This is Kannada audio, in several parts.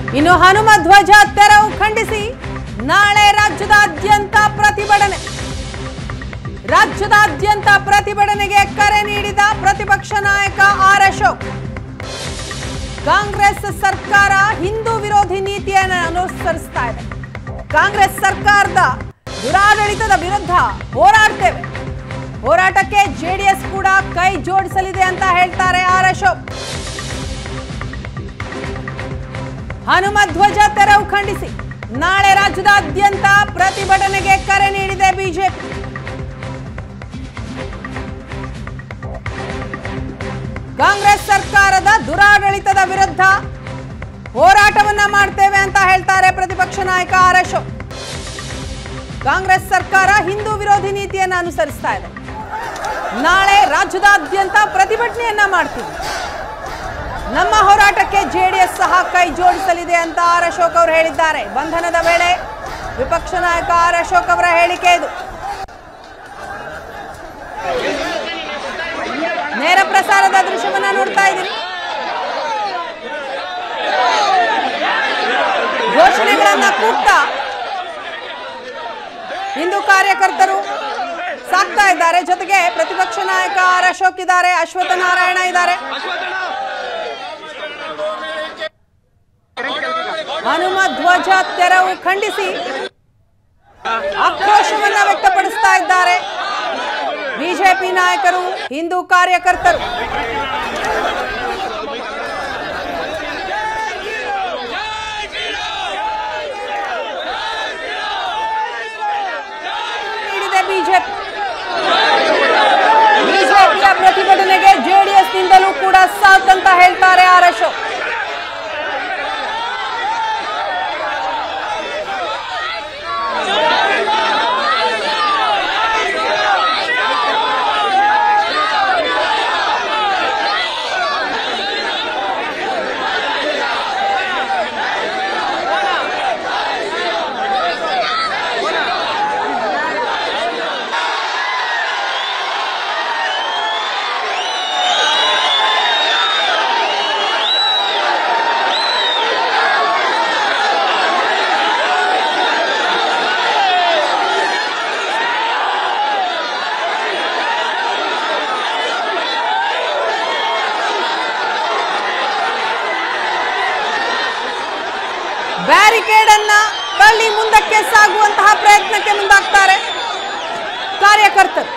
ಇನ್ನು ಹನುಮ ಧ್ವಜ ತೆರವು ಖಂಡಿಸಿ ನಾಳೆ ರಾಜ್ಯದಾದ್ಯಂತ ಪ್ರತಿಭಟನೆ ರಾಜ್ಯದಾದ್ಯಂತ ಪ್ರತಿಭಟನೆಗೆ ಕರೆ ನೀಡಿದ ಪ್ರತಿಪಕ್ಷ ನಾಯಕ ಆರ್ ಅಶೋಕ್ ಕಾಂಗ್ರೆಸ್ ಸರ್ಕಾರ ಹಿಂದೂ ವಿರೋಧಿ ನೀತಿಯನ್ನು ಅನುಸರಿಸ್ತಾ ಇದೆ ಕಾಂಗ್ರೆಸ್ ಸರ್ಕಾರದ ದುರಾಡಳಿತದ ವಿರುದ್ಧ ಹೋರಾಡ್ತೇವೆ ಹೋರಾಟಕ್ಕೆ ಜೆಡಿಎಸ್ ಕೂಡ ಕೈ ಜೋಡಿಸಲಿದೆ ಅಂತ ಹೇಳ್ತಾರೆ ಆರ್ ಅಶೋಕ್ ಹನುಮ ಧ್ವಜ ತೆರವು ಖಂಡಿಸಿ ನಾಳೆ ರಾಜ್ಯದಾದ್ಯಂತ ಪ್ರತಿಭಟನೆಗೆ ಕರೆ ನೀಡಿದೆ ಬಿಜೆಪಿ ಕಾಂಗ್ರೆಸ್ ಸರ್ಕಾರದ ದುರಾಡಳಿತದ ವಿರುದ್ಧ ಹೋರಾಟವನ್ನ ಮಾಡ್ತೇವೆ ಅಂತ ಹೇಳ್ತಾರೆ ಪ್ರತಿಪಕ್ಷ ನಾಯಕ ಆರ್ ಅಶೋಕ್ ಕಾಂಗ್ರೆಸ್ ಸರ್ಕಾರ ಹಿಂದೂ ವಿರೋಧಿ ನೀತಿಯನ್ನ ಅನುಸರಿಸ್ತಾ ಇದೆ ನಾಳೆ ರಾಜ್ಯದಾದ್ಯಂತ ಪ್ರತಿಭಟನೆಯನ್ನ ಮಾಡ್ತೀವಿ ನಮ್ಮ ಹೋರಾಟಕ್ಕೆ ಜೆಡಿಎಸ್ ಸಹ ಕೈ ಜೋಡಿಸಲಿದೆ ಅಂತ ಆರ್ ಅಶೋಕ್ ಅವರು ಹೇಳಿದ್ದಾರೆ ಬಂಧನದ ವೇಳೆ ವಿಪಕ್ಷ ನಾಯಕ ಆರ್ ಅಶೋಕ್ ಅವರ ಹೇಳಿಕೆ ಇದು ನೇರ ಪ್ರಸಾರದ ದೃಶ್ಯವನ್ನ ನೋಡ್ತಾ ಇದ್ದೀರಿ ಘೋಷಣೆಗಳನ್ನ ಕೂಗ್ತಾ ಹಿಂದೂ ಕಾರ್ಯಕರ್ತರು ಸಾಕ್ತಾ ಇದ್ದಾರೆ ಜೊತೆಗೆ ಪ್ರತಿಪಕ್ಷ ನಾಯಕ ಆರ್ ಅಶೋಕ್ ಇದ್ದಾರೆ ಅಶ್ವತ್ಥ ನಾರಾಯಣ ಇದ್ದಾರೆ ಹನುಮ ಧ್ವಜ ತೆರವು ಖಂಡಿಸಿ ಆಕ್ರೋಶವನ್ನ ವ್ಯಕ್ತಪಡಿಸ್ತಾ ಇದ್ದಾರೆ ಬಿಜೆಪಿ ನಾಯಕರು ಹಿಂದೂ ಕಾರ್ಯಕರ್ತರು ನೀಡಿದೆ ಬಿಜೆಪಿ ಬಿಜೆಪಿಯ ಪ್ರತಿಭಟನೆಗೆ ಜೆಡಿಎಸ್ ನಿಂದಲೂ ಕೂಡ ಸಾಥ್ ಅಂತ ಹೇಳ್ತಾರೆ ಆರ್ ಅಶೋಕ್ ಬ್ಯಾರಿಕೇಡ್ ಅನ್ನ ತಳ್ಳಿ ಮುಂದಕ್ಕೆ ಸಾಗುವಂತಹ ಪ್ರಯತ್ನಕ್ಕೆ ಮುಂದಾಗ್ತಾರೆ ಕಾರ್ಯಕರ್ತರು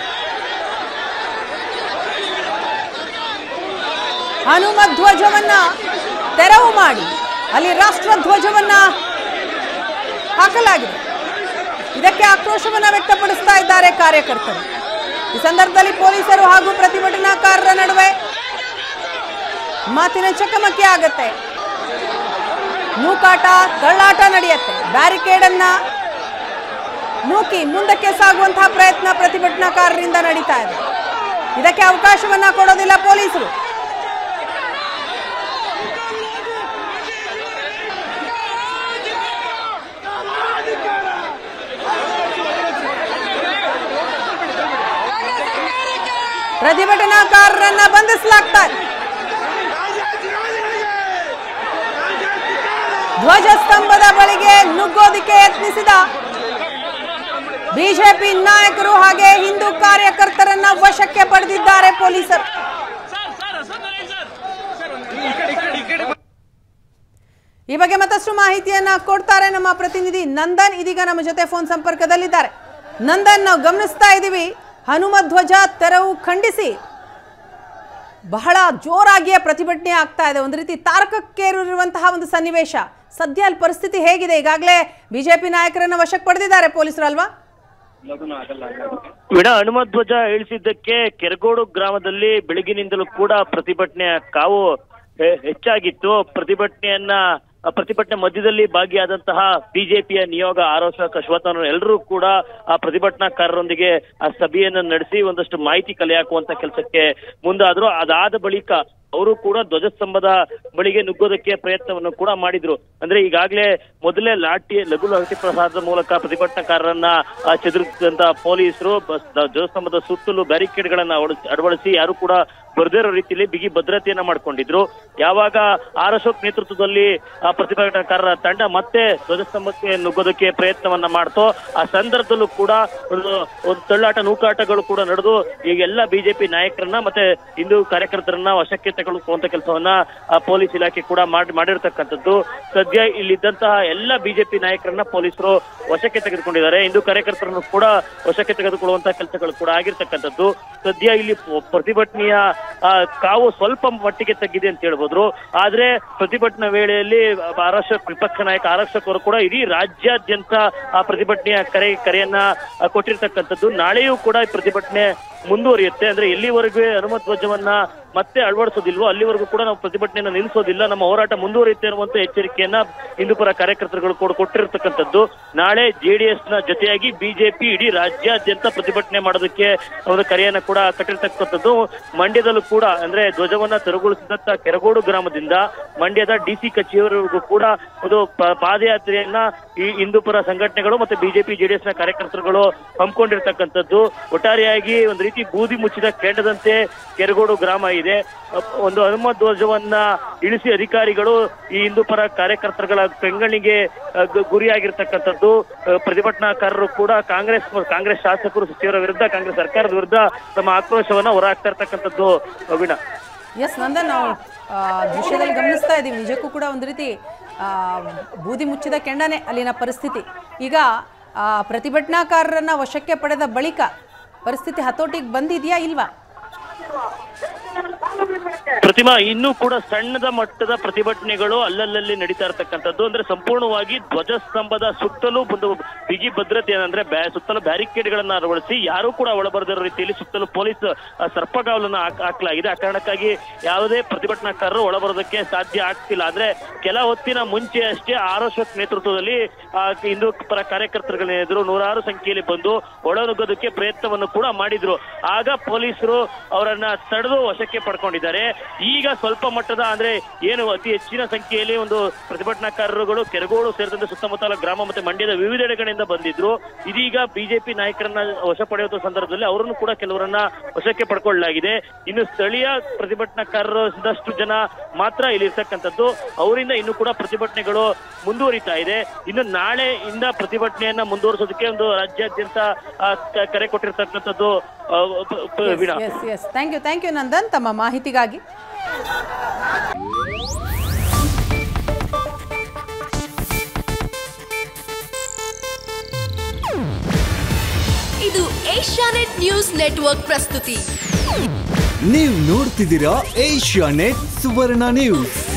ಹನುಮ ಧ್ವಜವನ್ನ ತೆರವು ಮಾಡಿ ಅಲ್ಲಿ ರಾಷ್ಟ್ರ ಧ್ವಜವನ್ನ ಹಾಕಲಾಗಿದೆ ಇದಕ್ಕೆ ಆಕ್ರೋಶವನ್ನ ವ್ಯಕ್ತಪಡಿಸ್ತಾ ಇದ್ದಾರೆ ಕಾರ್ಯಕರ್ತರು ಈ ಸಂದರ್ಭದಲ್ಲಿ ಪೊಲೀಸರು ಹಾಗೂ ಪ್ರತಿಭಟನಾಕಾರರ ನಡುವೆ ಮಾತಿನ ಚಕಮಕಿ ಆಗತ್ತೆ ನೂಕಾಟ ತಳ್ಳಾಟ ನಡೆಯುತ್ತೆ ಬ್ಯಾರಿಕೇಡ್ ಅನ್ನ ನೂಕಿ ಮುಂದಕ್ಕೆ ಸಾಗುವಂತಹ ಪ್ರಯತ್ನ ಪ್ರತಿಭಟನಾಕಾರರಿಂದ ನಡೀತಾ ಇದೆ ಇದಕ್ಕೆ ಅವಕಾಶವನ್ನ ಕೊಡೋದಿಲ್ಲ ಪೊಲೀಸರು ಪ್ರತಿಭಟನಾಕಾರರನ್ನ ಬಂಧಿಸಲಾಗ್ತಾರೆ ಧ್ವಜಸ್ತಂಭದ ಬಳಿಗೆ ನುಗ್ಗೋದಿಕ್ಕೆ ಯತ್ನಿಸಿದ ಬಿಜೆಪಿ ನಾಯಕರು ಹಾಗೆ ಹಿಂದೂ ಕಾರ್ಯಕರ್ತರನ್ನ ವಶಕ್ಕೆ ಪಡೆದಿದ್ದಾರೆ ಪೊಲೀಸರು ಈ ಬಗ್ಗೆ ಮತ್ತಷ್ಟು ಮಾಹಿತಿಯನ್ನ ಕೊಡ್ತಾರೆ ನಮ್ಮ ಪ್ರತಿನಿಧಿ ನಂದನ್ ಇದೀಗ ನಮ್ಮ ಜೊತೆ ಫೋನ್ ಸಂಪರ್ಕದಲ್ಲಿದ್ದಾರೆ ನಂದನ್ ನಾವು ಗಮನಿಸ್ತಾ ಇದ್ದೀವಿ ಹನುಮ ಧ್ವಜ ತೆರವು ಖಂಡಿಸಿ ಬಹಳ ಜೋರಾಗಿಯೇ ಪ್ರತಿಭಟನೆ ಆಗ್ತಾ ಇದೆ ಒಂದು ರೀತಿ ತಾರಕಕ್ಕೇರಿರುವಂತಹ ಒಂದು ಸನ್ನಿವೇಶ ಸದ್ಯ ಅಲ್ಲಿ ಪರಿಸ್ಥಿತಿ ಹೇಗಿದೆ ಈಗಾಗಲೇ ಬಿಜೆಪಿ ನಾಯಕರನ್ನ ವಶಕ್ಕೆ ಪಡೆದಿದ್ದಾರೆ ಪೊಲೀಸರು ಅಲ್ವಾ ವಿಡ ಹನುಮಧ್ವಜ ಇಳಿಸಿದ್ದಕ್ಕೆ ಕೆರಗೋಡು ಗ್ರಾಮದಲ್ಲಿ ಬೆಳಗಿನಿಂದಲೂ ಕೂಡ ಪ್ರತಿಭಟನೆಯ ಕಾವು ಹೆ- ಹೆಚ್ಚಾಗಿತ್ತು ಪ್ರತಿಭಟನೆಯನ್ನ ಆ ಪ್ರತಿಭಟನೆ ಮಧ್ಯದಲ್ಲಿ ಭಾಗಿಯಾದಂತಹ ಬಿಜೆಪಿಯ ನಿಯೋಗ ಆರೋಚಕ ಅಶ್ವತ್ಥನವರು ಎಲ್ಲರೂ ಕೂಡ ಆ ಪ್ರತಿಭಟನಾಕಾರರೊಂದಿಗೆ ಆ ಸಭೆಯನ್ನ ನಡೆಸಿ ಒಂದಷ್ಟು ಮಾಹಿತಿ ಕಲೆ ಹಾಕುವಂತ ಕೆಲಸಕ್ಕೆ ಮುಂದಾದ್ರು ಅದಾದ ಬಳಿಕ ಅವರು ಕೂಡ ಧ್ವಜಸ್ತಂಭದ ಬಳಿಗೆ ನುಗ್ಗೋದಕ್ಕೆ ಪ್ರಯತ್ನವನ್ನು ಕೂಡ ಮಾಡಿದ್ರು ಅಂದ್ರೆ ಈಗಾಗಲೇ ಮೊದಲೇ ಲಾಠಿ ಲಘು ಲಾಠಿ ಪ್ರಸಾದದ ಮೂಲಕ ಪ್ರತಿಭಟನಾಕಾರರನ್ನ ಆ, ಚದುರಿಸಿದಂತ ಪೊಲೀಸರು ಬಸ್- ಧ್ವಜಸ್ತಂಭದ ಸುತ್ತಲೂ ಬ್ಯಾರಿಕೇಡ್ಗಳನ್ನ ಅಳವಡಿಸಿ- ಅಳವಡಿಸಿ ಯಾರು ಕೂಡ ಬರ್ದೇ ಇರೋ ರೀತಿಯಲ್ಲಿ ಬಿಗಿ ಭದ್ರತೆಯನ್ನ ಮಾಡ್ಕೊಂಡಿದ್ರು ಯಾವಾಗ ಆರ್ ಅಶೋಕ್ ನೇತೃತ್ವದಲ್ಲಿ ಆ ಪ್ರತಿಭಟನಾಕಾರರ ತಂಡ ಮತ್ತೆ ಧ್ವಜಸ್ತಂಭಕ್ಕೆ ನುಗ್ಗೋದಕ್ಕೆ ಪ್ರಯತ್ನವನ್ನ ಮಾಡ್ತೋ ಆ ಸಂದರ್ಭದಲ್ಲೂ ಕೂಡ ಒಂದು ಒಂದು ತಳ್ಳಾಟ ನೂಕಾಟಗಳು ಕೂಡ ನಡೆದು ಈಗ ಎಲ್ಲ ಬಿಜೆಪಿ ನಾಯಕರನ್ನ ಮತ್ತೆ ಹಿಂದೂ ಕಾರ್ಯಕರ್ತರನ್ನ ವಶಕ್ಕೆ ತೆಗೆದುಕೊಳ್ಳುವಂತ ಕೆಲಸವನ್ನ ಆ ಪೊಲೀಸ್ ಇಲಾಖೆ ಕೂಡ ಮಾಡಿ ಮಾಡಿರ್ತಕ್ಕಂಥದ್ದು ಸದ್ಯ ಇಲ್ಲಿದ್ದಂತಹ ಎಲ್ಲ ಬಿಜೆಪಿ ನಾಯಕರನ್ನ ಪೊಲೀಸರು ವಶಕ್ಕೆ ತೆಗೆದುಕೊಂಡಿದ್ದಾರೆ ಹಿಂದೂ ಕಾರ್ಯಕರ್ತರನ್ನು ಕೂಡ ವಶಕ್ಕೆ ತೆಗೆದುಕೊಳ್ಳುವಂತ ಕೆಲಸಗಳು ಕೂಡ ಆಗಿರ್ತಕ್ಕಂಥದ್ದು ಸದ್ಯ ಇಲ್ಲಿ ಪ- ಪ್ರತಿಭಟನೆಯ ಆ, ಕಾವು ಸ್ವಲ್ಪ ಮಟ್ಟಿಗೆ ತಗ್ಗಿದೆ ಅಂತ ಹೇಳ್ಬೋದ್ರು ಆದ್ರೆ ಪ್ರತಿಭಟನಾ ವೇಳೆಯಲ್ಲಿ ಆರಕ್ಷಕ ವಿಪಕ್ಷ ನಾಯಕ ಆರಕ್ಷಕರು ಕೂಡ ಇಡೀ ರಾಜ್ಯಾದ್ಯಂತ ಆ ಪ್ರತಿಭಟನೆಯ ಕರೆ ಕರೆಯನ್ನ ಆ, ಕೊಟ್ಟಿರ್ತಕ್ಕಂಥದ್ದು ನಾಳೆಯೂ ಕೂಡ ಈ ಪ್ರತಿಭಟನೆ ಮುಂದುವರಿಯುತ್ತೆ ಅಂದ್ರೆ ಎಲ್ಲಿವರೆಗೂ ಹನುಮತ್ ಧ್ವಜವನ್ನ ಮತ್ತೆ ಅಳವಡಿಸೋದಿಲ್ವೋ ಅಲ್ಲಿವರೆಗೂ ಕೂಡ ನಾವು ಪ್ರತಿಭಟನೆಯನ್ನ ನಿಲ್ಲಿಸೋದಿಲ್ಲ ನಮ್ಮ ಹೋರಾಟ ಮುಂದುವರಿಯುತ್ತೆ ಅನ್ನುವಂತ ಎಚ್ಚರಿಕೆಯನ್ನ ಹಿಂದೂಪರ ಕಾರ್ಯಕರ್ತರುಗಳು ಕೂಡ ಕೊಟ್ಟಿರ್ತಕ್ಕಂಥದ್ದು ನಾಳೆ ಜೆಡಿಎಸ್ ನ ಜೊತೆಯಾಗಿ ಬಿಜೆಪಿ ಇಡೀ ರಾಜ್ಯಾದ್ಯಂತ ಪ್ರತಿಭಟನೆ ಮಾಡೋದಕ್ಕೆ ಒಂದು ಕರೆಯನ್ನ ಕೂಡ ಕಟ್ಟಿರ್ತಕ್ಕಂಥದ್ದು ಮಂಡ್ಯದಲ್ಲೂ ಕೂಡ ಅಂದ್ರೆ ಧ್ವಜವನ್ನ ತೆರವುಗೊಳಿಸಿದಂತ ಕೆರಗೋಡು ಗ್ರಾಮದಿಂದ ಮಂಡ್ಯದ ಡಿಸಿ ಕಚೇರಿವರೆಗೂ ಕೂಡ ಒಂದು ಪ- ಪಾದಯಾತ್ರೆಯನ್ನ ಈ ಹಿಂದೂಪರ ಸಂಘಟನೆಗಳು ಮತ್ತೆ ಬಿಜೆಪಿ ಜೆಡಿಎಸ್ ನ ಕಾರ್ಯಕರ್ತರುಗಳು ಹಮ್ಮಿಕೊಂಡಿರ್ತಕ್ಕಂಥದ್ದು ಒಟ್ಟಾರೆಯಾಗಿ ಒಂದು ರೀತಿ ಬೂದಿ ಮುಚ್ಚಿದ ಕೆಂಡದಂತೆ ಕೆರಗೋಡು ಗ್ರಾಮ ಇದೆ ಅಪ್- ಒಂದು ಹನುಮ ಧ್ವಜವನ್ನ ಇಳಿಸಿ ಅಧಿಕಾರಿಗಳು ಈ ಹಿಂದೂಪರ ಕಾರ್ಯಕರ್ತರುಗಳ ಬೆಂಗಣಿಗೆ ಅಹ್, gu- ಗುರಿಯಾಗಿರ್ತಕ್ಕಂಥದ್ದು ಅಹ್, ಪ್ರತಿಭಟನಾಕಾರರು ಕೂಡ ಕಾಂಗ್ರೆಸ್ ಕಾಂಗ್ರೆಸ್ ಶಾಸಕರು ಸಚಿವರ ವಿರುದ್ಧ ಕಾಂಗ್ರೆಸ್ ಸರ್ಕಾರದ ವಿರುದ್ಧ ತಮ್ಮ ಆಕ್ರೋಶವನ್ನ ಹೊರಹಾಕ್ತಾ ಇರ್ತಕ್ಕಂಥದ್ದು ವೀಣಾ ಎಸ್ ನಂದನ್ ನಾವು ಆ, ದೃಶ್ಯದಲ್ಲಿ ಗಮನಿಸ್ತಾ ಇದ್ದೀವಿ ನಿಜಕ್ಕೂ ಕೂಡ ಒಂದು ರೀತಿ ಆ, ಬೂದಿ ಮುಚ್ಚಿದ ಕೆಂಡನೆ ಅಲ್ಲಿನ ಪರಿಸ್ಥಿತಿ ಈಗ ಆ, ಪ್ರತಿಭಟನಾಕಾರರನ್ನ ವಶಕ್ಕೆ ಪಡೆದ ಬಳಿಕ ಪರಿಸ್ಥಿತಿ ಹತೋಟಿಗೆ ಬಂದಿದೆಯಾ ಇಲ್ವಾ ಪ್ರತಿಮಾ ಇನ್ನೂ ಕೂಡ ಸಣ್ಣದ ಮಟ್ಟದ ಪ್ರತಿಭಟನೆಗಳು ಅಲ್ಲಲ್ಲಿ ನಡೀತಾ ಇರತಕ್ಕಂಥದ್ದು ಅಂದ್ರೆ ಸಂಪೂರ್ಣವಾಗಿ ಧ್ವಜಸ್ತಂಭದ ಸುತ್ತಲೂ ಒಂದು ಬಿಗಿ ಭದ್ರತೆ ಏನಂದ್ರೆ ಬ್ಯಾ- ಸುತ್ತಲೂ ಬ್ಯಾರಿಕೇಡ್ಗಳನ್ನ ಅಳವಡಿಸಿ ಯಾರು ಕೂಡ ಒಳಬರದಿರೋ ರೀತಿಯಲ್ಲಿ ಸುತ್ತಲೂ ಪೊಲೀಸ್ ಆ, ಸರ್ಪಗಾವಲನ್ನ ಹಾಕ್- ಹಾಕ್ಲಾಗಿದೆ ಆ ಕಾರಣಕ್ಕಾಗಿ ಯಾವುದೇ ಪ್ರತಿಭಟನಾಕಾರರು ಒಳಬರೋದಕ್ಕೆ ಸಾಧ್ಯ ಆಗ್ತಿಲ್ಲ ಅಂದ್ರೆ ಕೆಲ ಹೊತ್ತಿನ ಮುಂಚೆ ಅಷ್ಟೇ ಆರ್ ಅಶೋಕ್ ನೇತೃತ್ವದಲ್ಲಿ ಆ, ಹಿಂದೂ ಪರ ಕಾರ್ಯಕರ್ತರುಗಳ ಎದುರು ನೂರಾರು ಸಂಖ್ಯೆಯಲ್ಲಿ ಬಂದು ಒಳನುಗ್ಗೋದಕ್ಕೆ ಪ್ರಯತ್ನವನ್ನು ಕೂಡ ಮಾಡಿದ್ರು ಆಗ ಪೊಲೀಸರು ಅವರನ್ನ ತಡೆದು ವಶಕ್ಕೆ ಪಡ್ಕೊಂಡಿದ್ದಾರೆ ಈಗ ಸ್ವಲ್ಪ ಮಟ್ಟದ ಅಂದ್ರೆ ಏನು ಅತಿ ಹೆಚ್ಚಿನ ಸಂಖ್ಯೆಯಲ್ಲಿ ಒಂದು ಪ್ರತಿಭಟನಾಕಾರರುಗಳು ಕೆರಗೋಡು ಸೇರಿದಂತೆ ಸುತ್ತಮುತ್ತಲ ಗ್ರಾಮ ಮತ್ತೆ ಮಂಡ್ಯದ ವಿವಿಧೆಡೆಗಳಿಂದ ಬಂದಿದ್ರು ಇದೀಗ ಬಿಜೆಪಿ ನಾಯಕರನ್ನ ವಶ ಪಡೆಯುವ ಸಂದರ್ಭದಲ್ಲಿ ಅವರನ್ನು ಕೂಡ ಕೆಲವರನ್ನ ವಶಕ್ಕೆ ಪಡ್ಕೊಳ್ಳಲಾಗಿದೆ ಇನ್ನು ಸ್ಥಳೀಯ ಪ್ರತಿಭಟನಾಕಾರರು ಒಂದಷ್ಟು ಜನ ಮಾತ್ರ ಇಲ್ಲಿ ಇರ್ತಕ್ಕಂಥದ್ದು ಅವರಿಂದ ಇನ್ನು ಕೂಡ ಪ್ರತಿಭಟನೆಗಳು ಮುಂದುವರಿತಾ ಇದೆ ಇನ್ನು ನಾಳೆಯಿಂದ ಪ್ರತಿಭಟನೆಯನ್ನ ಮುಂದುವರಿಸೋದಕ್ಕೆ ಒಂದು ರಾಜ್ಯಾದ್ಯಂತ ಆ, ಕ- ಕರೆ ಕೊಟ್ಟಿರ್ತಕ್ಕಂಥದ್ದು ಆ, ಪ- ಪ- Veena yes yes thank you thank you Nandan ತಮ್ಮ ಮಾಹಿತಿಗಾಗಿ ಇದು ಏಷ್ಯಾನೆಟ್ ನ್ಯೂಸ್ ನೆಟ್ವರ್ಕ್ ಪ್ರಸ್ತುತಿ ನೀವು ನೋಡ್ತಿದ್ದೀರಾ ಏಷ್ಯಾ ನೆಟ್ ಸುವರ್ಣ ನ್ಯೂಸ್